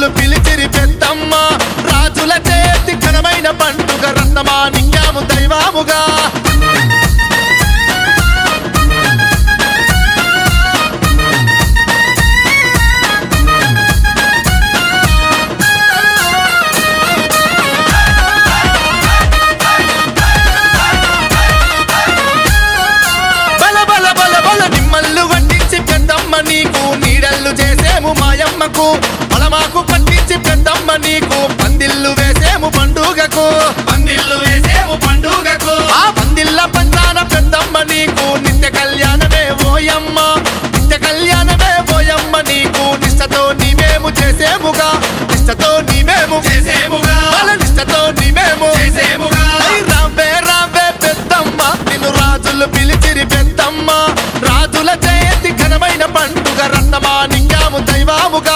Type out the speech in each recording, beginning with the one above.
రాజులు పిలిచిరి పెద్దమ్మ రాజుల చేతి ఘనమైన పండుగ రత్నమా నింగాము దైవాముగా బల బల బల బల నిమ్మల్లు వడ్డించి పెద్దమ్మ నీకు నీడల్లు చేసేము మాయమ్మకు బలమాకు పట్టించి పెద్దమ్మ నీకు పందిల్లు వేసేము పండుగకు పందిళ్ళు వేసేము పండుగకు ఆ పందిళ్ళ పంచాన పెద్దమ్మ నీకు నిత్య కళ్యాణమే ఓయమ్మ నిత్య కళ్యాణమే ఓయమ్మ నీకు నిష్టతో నీమేము చేసేముగా నిష్టతో నీమేము చేసేముగా బల నిష్టతో నీమేము చేసేముగా ఐ రావే రావే పెద్దమ్మ నిన్ను రాజులు పిలిచిరి పెద్దమ్మ రాజుల జయంతి ఘనమైన పండుగ రత్నమా నింగాము దైవాముగా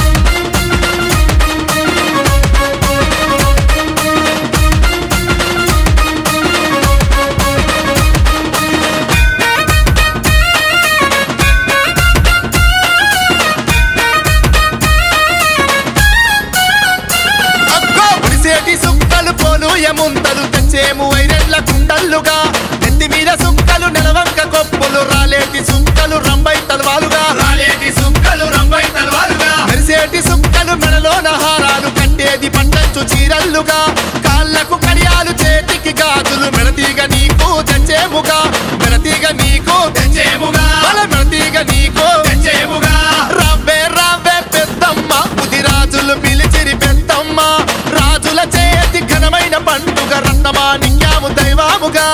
అక్కో పులిసేటి సుక్కలు పోలు ఎముంతలు తెచ్చేము వైరెళ్ళ కుండల్లుగా ఎత్తి మీద సుక్కలు నెలవంక కొప్పులు రాలేటి సుక్కలు రంబై తలవాలుగా రాలేటి సుక్కలు రంబై తలవాలుగా మెరిసేటి సుక్కలు మెడలో నహారాలు కట్టేది పంటంచు చీరల్లుగా కాళ్ళకు కడియాలు చేతికి గాజులు మెడతీగ నీకు తెచ్చేముగా మెడతీగ నీకు తెచ్చేముగా బల మెడతీగ నీకు తెచ్చేముగా రవ్వే రవ్వే పెద్దమ్మ రాజులు పిలిచిరి పెద్దమ్మ రాజుల చేతి ఘనమైన పండుగ రత్నమా నింగాము దైవాముగా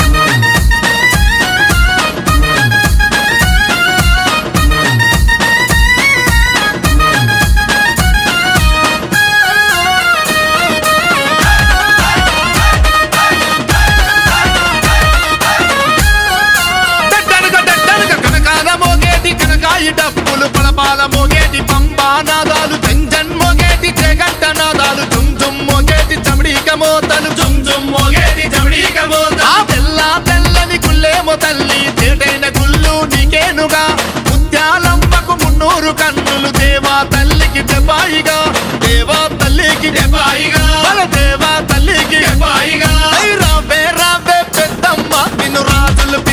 దట్టనక దట్టనక కనకాల మోగేటి కనకాయి డప్పులు పలపాల మోగేటి పంబా నాదాలు జంజన్ మోగేటి జగంట నాదాలు జుమ్ జుమ్ మోగేటి చమడీక మోతలు జుమ్ జుమ్ మోగేటి జమడీక మోత ఆ తెల్ల తెల్లని గుల్లేమో తల్లి తేటైన గుళ్ళు నీకేనుగా ముత్యాలమ్మకు మున్నూరు కన్నులు దేవా తల్లికి దెబాయిగా దేవా తల్లికి దెబాయిగా. బల దేవా తల్లికి దెబాయిగా. ఐ రావే రావే పెద్దమ్మ నిన్ను రాజులు